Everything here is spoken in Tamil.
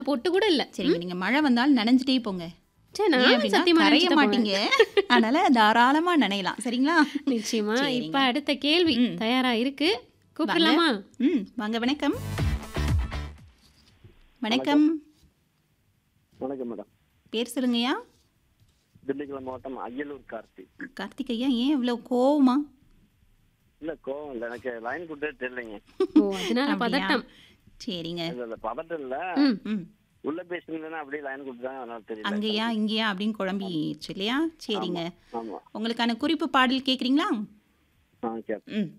பொட்டு கூட இல்ல சரிங்க நீங்க மழை வந்தாலும் நனைஞ்சிட்டே போங்க சே ஏன் நான் அப்படின்னா சத்தியமா கரைய நினைச்சிட்டு போவேன். மாட்டீங்க அதனால தாராளமா நனையலாம் சரிங்களா நிச்சயமா சரிங்க. இப்ப அடுத்த கேள்வி ம். தயாரா இருக்கு கூப்பிடலாமா ம் வாங்க வணக்கம் வணக்கம் வணக்கம் மேடம் பேர் சொல்லுங்கய்யா திண்டுக்கல் மாவட்டம் அய்யலூர் கார்த்தி கார்த்திக் ஐயா ஏன் இவ்வளவு கோவமா இல்ல கோவம் இல்ல எனக்கு லைன் கொடுத்தே தெரியலைங்க ஓ அதனால அப்படியா? பதட்டம் சரிங்க இல்ல இல்ல பதட்டம் இல்ல ம் ம் உள்ள பேசுனீங்கன்னா அப்படியே லைன் கொடுத்தாங்க அதனால தெரியல அங்கேயா இங்கேயா அப்படின்னு குழம்பிடுச்சு இல்லையா சரிங்க ஆமா உங்களுக்கான குறிப்பு பாடல் கேட்குறீங்களா ஆ கேப் ம்